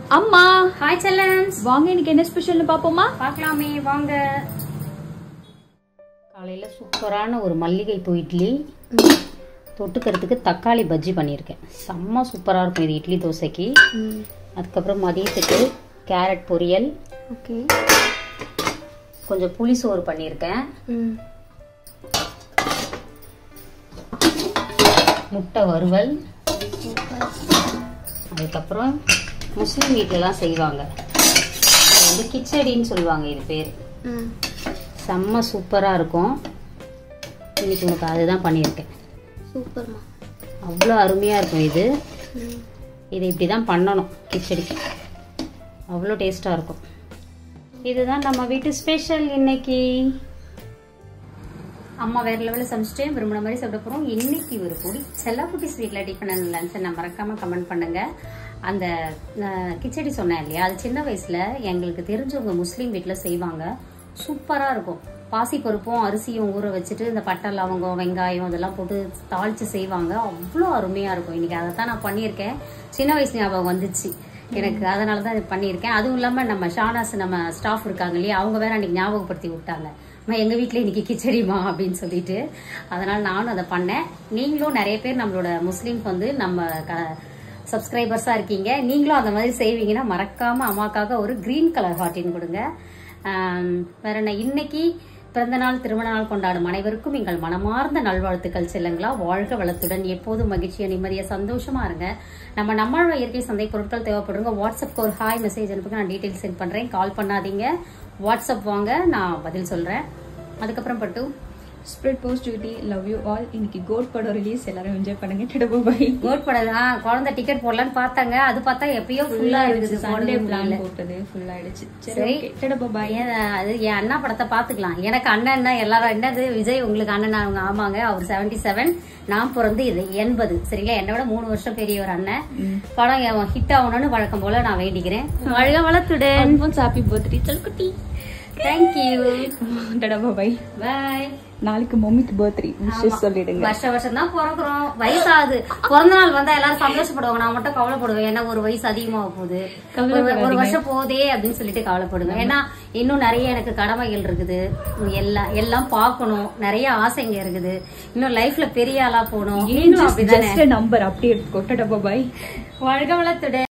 அம்மா ஹாய் செல்லன்ஸ் வாங்க இன்னைக்கு என்ன ஸ்பெஷல்னு பாப்போமா பார்க்கலாமே வாங்க காலையில் சூப்பரான ஒரு மல்லிகைப்பூ இட்லி தொட்டுக்கிறதுக்கு தக்காளி பஜ்ஜி பண்ணியிருக்கேன் செம்ம சூப்பராக இருக்கும் இது இட்லி தோசைக்கு அதுக்கப்புறம் மதியத்துக்கு கேரட் பொரியல் ஓகே கொஞ்சம் புளி சோறு பண்ணியிருக்கேன் முட்டை வறுவல் அதுக்கப்புறம் முஸ்லீம் வீட்டிலலாம் செய்வாங்க அது வந்து கிச்சடின்னு சொல்லுவாங்க இது பேர் செம்ம சூப்பராக இருக்கும் இன்னைக்கு உனக்கு அதுதான் பண்ணியிருக்கேன் சூப்பர்மா அவ்வளோ அருமையாக இருக்கும் இது இது இப்படி தான் பண்ணணும் கிச்சடி அவ்வளோ டேஸ்ட்டாக இருக்கும் இதுதான் நம்ம வீட்டு ஸ்பெஷல் இன்னைக்கு அம்மா வேற லெவலில் சமைச்சிட்டு விரும்பின மாதிரி சாப்பிட போகிறோம் இன்னைக்கு ஒரு பொடி செல்லாக்குட்டி ஸ்வீட்டில் டிஃபன் அண்ட் லன்ச்சை நான் மறக்காமல் கமெண்ட் பண்ணுங்க அந்த அஹ், கிச்சடி சொன்னேன் இல்லையா அது சின்ன வயசில் எங்களுக்கு தெரிஞ்சவங்க முஸ்லீம் வீட்டில் செய்வாங்க சூப்பராக இருக்கும் பாசி பருப்பும் அரிசியும் ஊற வச்சுட்டு இந்த பட்டை லவங்கம் வெங்காயம் இதெல்லாம் போட்டு தாளித்து செய்வாங்க அவ்வளோ அருமையாக இருக்கும் இன்னைக்கு அதை தான் நான் பண்ணியிருக்கேன் சின்ன வயசு ஞாபகம் வந்துச்சு எனக்கு அதனால தான் இது பண்ணியிருக்கேன் அதுவும் இல்லாமல் நம்ம ஷானாஸ் நம்ம ஸ்டாஃப் இருக்காங்க இல்லையா அவங்க வேற அன்னைக்கு ஞாபகப்படுத்தி விட்டாங்க அம்மா எங்கள் வீட்டில் இன்னைக்கு கிச்சடிமா அப்படின்னு சொல்லிட்டு அதனால் நானும் அதை பண்ணேன் நீங்களும் நிறைய பேர் நம்மளோட முஸ்லீம்ஸ் வந்து நம்ம க சப்ஸ்கிரைபர்ஸாக இருக்கீங்க நீங்களும் அந்த மாதிரி செய்வீங்கன்னா மறக்காமல் அம்மாக்காக ஒரு க்ரீன் கலர் ஹார்ட்டின் கொடுங்க ஆம், வேற என்ன இன்னைக்கு பிறந்த நாள் திருமண நாள் கொண்டாடும் அனைவருக்கும் எங்கள் மனமார்ந்த நல்வாழ்த்துக்கள் செல்லுங்களா வாழ்க வளத்துடன் எப்போதும் மகிழ்ச்சியா நிம்மதியா சந்தோஷமா இருங்க நம்ம நம்மளோட இயற்கை சந்தை பொருட்கள் தேவைப்படுங்க வாட்ஸ்அப்க்கு ஒரு ஹாய் மெசேஜ் அனுப்புங்க நான் டீட்டெயில் சென்ட் பண்றேன் கால் பண்ணாதீங்க வாட்ஸ்அப் வாங்க நான் பதில் சொல்றேன் அதுக்கப்புறம் பட்டு spread positivity love you all இன்னைக்கு கோட் படம் ரிலீஸ் எல்லாரும் என்ஜாய் பண்ணுங்க டெடபோ பை கோட் படம் குழந்தை டிக்கெட் போடலான்னு பார்த்தாங்க அது பார்த்தா எப்பயோ ஃபுல்லா இருக்குது சண்டே போடவே பிளான் முடியல. போட்டது ஃபுல் ஆயிடுச்சு சரி. சரி டெடபோ பை ஏன் அது என் அண்ணா படத்தை பார்த்துக்கலாம் எனக்கு அண்ணன் தான் எல்லாரும் என்னது விஜய் உங்களுக்கு அண்ணன் அவங்க ஆமாங்க அவர் செவன்டி செவன் நான் பிறந்து இது எண்பது சரிங்களா என்னை விட மூணு வருஷம் பெரிய ஒரு அண்ணன் படம் ஹிட் ஆகணும்னு வழக்கம் போல நான் வேண்டிக்கிறேன் வாழ்க வளத்துடன் அட்வான்ஸ் ஹாப்பி பர்த்டே செல்குட்டி தேங்க்யூ டெடபோ பை பாய் நாளைக்கு மம்மிக்கு பர்த்டே விஷஸ் சொல்லிடுங்க வருஷம் வருஷம் தான் பிறக்கிறோம் வயசாகுது பிறந்த நாள் வந்தா எல்லாரும் சந்தோஷப்படுவாங்க நான் மட்டும் கவலைப்படுவேன் ஏன்னா ஒரு வயசு அதிகமாக போகுது ஒரு- ஒரு வருஷம் போதே அப்படின்னு சொல்லிட்டு கவலைப்படுவேன் ஏன்னா இன்னும் நிறைய எனக்கு கடமைகள் இருக்குது எல்லாம் எல்லாம் பார்க்கணும் நிறைய ஆசைங்க இருக்குது இன்னும் லைஃப்ல பெரிய ஆளா போகணும் இன்னும் அப்படிதானே ஜஸ்ட் நம்பர் அப்படியே எடுத்துக்கோ டெடபோ பை வாழ்க வளத்துடன்